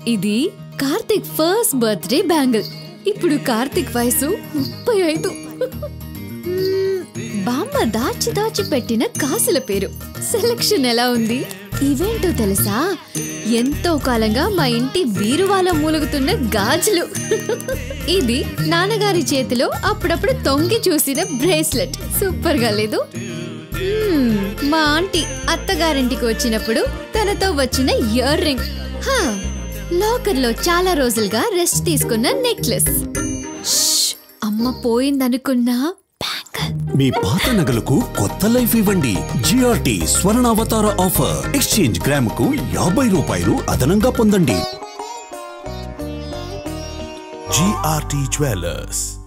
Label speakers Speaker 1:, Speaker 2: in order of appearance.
Speaker 1: ఇది Karthik first birthday bangle ఇప్పుడు కార్తిక్ వయసు ముప్పై ఐదు మ్మ్, బామ్మ దాచి దాచి పెట్టిన కాసుల పేరు సెలక్షన్ ఎలా ఉంది ఇవేంటో తెలుసా ఎంతో కాలంగా మా ఇంటి బీరువాలో మూలుగుతున్న గాజులు ఇది నాన్నగారి చేతిలో అప్పుడప్పుడు తొంగి చూసిన బ్రేస్లెట్ సూపర్ గా లేదు మ్మ్, మా ఆంటీ అత్తగారింటికి వచ్చినప్పుడు తనతో వచ్చిన ఇయర్ రింగ్ హా, లాకర్లో చాలా రోజులుగా రెస్ట్ తీసుకున్న నెక్లెస్ ష్, అమ్మ పోయిందనుకున్నా బ్యాంగిల్
Speaker 2: మీ పాత నగలకు కొత్త లైఫ్ ఇవ్వండి జిఆర్టీ స్వర్ణావతార ఆఫర్ ఎక్స్చేంజ్ గ్రాముకు యాభై రూపాయలు అదనంగా పొందండి
Speaker 3: జిఆర్టీ జ్యువెలర్స్